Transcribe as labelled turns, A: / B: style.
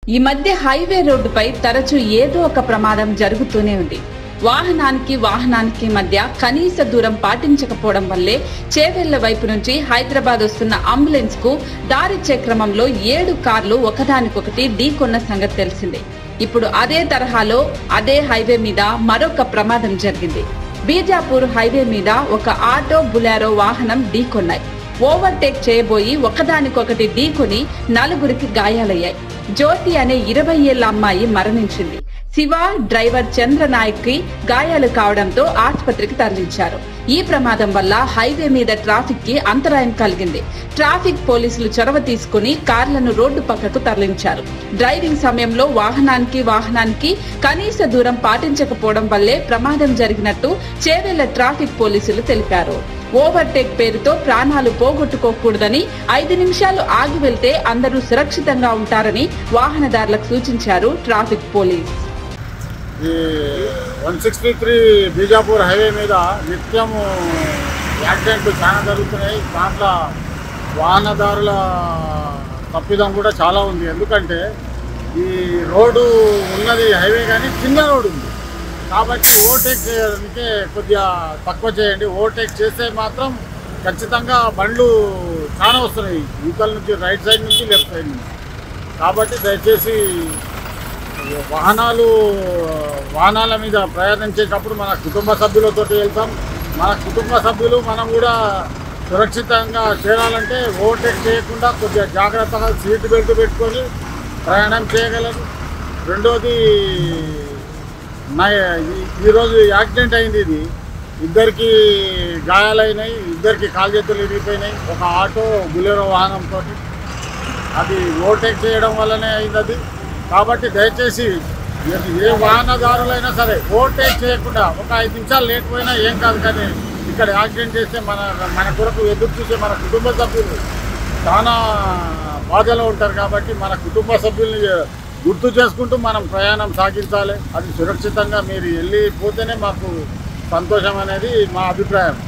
A: ఈ మధ్య హైవే రోడ్డుపై తరచూ ఏదో ఒక ప్రమాదం జరుగుతూనే ఉంది వాహనానికి వాహనానికి మధ్య కనీస దూరం పాటించకపోవడం వల్లే చేవెళ్ల వైపు నుంచి హైదరాబాద్ వస్తున్న అంబులెన్స్ కు దారిచ్చే క్రమంలో ఏడు కార్లు ఒకదానికొకటి ఢీకొన్న సంగతి తెలిసిందే ఇప్పుడు అదే తరహాలో అదే హైవే మీద మరొక ప్రమాదం జరిగింది బీజాపూర్ హైవే మీద ఒక ఆటో బులారో వాహనం ఢీకొన్నాయి ఓవర్టేక్ చేయబోయి ఒకదానికొకటి ఢీకొని నలుగురికి గాయాలయ్యాయి జ్యోతి అనే ఇరవై ఏళ్ల అమ్మాయి మరణించింది శివ డ్రైవర్ చంద్రనాయక్ కి గాయాలు కావడంతో ఆసుపత్రికి తరలించారు ఈ ప్రమాదం వల్ల హైవే మీద ట్రాఫిక్ కి అంతరాయం కలిగింది ట్రాఫిక్ పోలీసులు చొరవ తీసుకుని కార్లను రోడ్డు పక్కకు తరలించారు డ్రైవింగ్ సమయంలో వాహనానికి వాహనానికి కనీస దూరం పాటించకపోవడం వల్లే ప్రమాదం జరిగినట్టు చేవెళ్ల ట్రాఫిక్ పోలీసులు తెలిపారు ఓవర్టేక్ పేరుతో ప్రాణాలు పోగొట్టుకోకూడదని ఐదు నిమిషాలు ఆగి వెళ్తే అందరూ సురక్షితంగా ఉంటారని వాహనదారులకు సూచించారు ట్రాఫిక్ పోలీస్
B: ఈ one sixty three Bijapur highway మీద నిత్యము యాక్సిడెంట్లు చాలా జరుగుతున్నాయి దాంట్లో వాహనదారుల తప్పిదం కూడా చాలా ఉంది ఎందుకంటే ఈ రోడ్డు ఉన్నది హైవే కానీ చిన్న రోడ్డు ఉంది కాబట్టి ఓవర్టేక్ చేయడానికి కొద్దిగా తక్కువ చేయండి ఓవర్టేక్ చేస్తే మాత్రం ఖచ్చితంగా బండ్లు చాలా వస్తున్నాయి యువతల నుంచి రైట్ సైడ్ నుంచి లెఫ్ట్ సైడ్ నుంచి కాబట్టి దయచేసి వాహనాలు వాహనాల మీద ప్రయాణించేటప్పుడు మన కుటుంబ సభ్యులతో వెళ్తాం మన కుటుంబ సభ్యులు మనం కూడా సురక్షితంగా చేరాలంటే ఓవర్టేక్ చేయకుండా కొద్దిగా జాగ్రత్తగా సీట్ బెల్ట్ పెట్టుకొని ప్రయాణం చేయగలరు రెండోది నా ఈ- ఈరోజు యాక్సిడెంట్ అయింది ఇది ఇద్దరికి గాయాలైనాయి ఇద్దరికి కాలు చేతులు ఇరిగిపోయినాయి ఒక ఆటో బులెరో వాహనంతో అది ఓవర్టేక్ చేయడం వల్లనే అయింది అది కాబట్టి దయచేసి మీరు ఏ వాహనదారులైనా సరే ఓవర్టేక్ చేయకుండా ఒక ఐదు నిమిషాలు లేట్ పోయినా ఏం కాదు కానీ ఇక్కడ యాక్సిడెంట్ చేస్తే మన మన కొరకు ఎదురు చూసే మన కుటుంబ సభ్యులు చాలా బాధలో ఉంటారు కాబట్టి మన కుటుంబ సభ్యుల్ని గుర్తు చేసుకుంటూ మనం ప్రయాణం సాగించాలి అది సురక్షితంగా మీరు వెళ్ళిపోతేనే మాకు సంతోషం అనేది మా అభిప్రాయం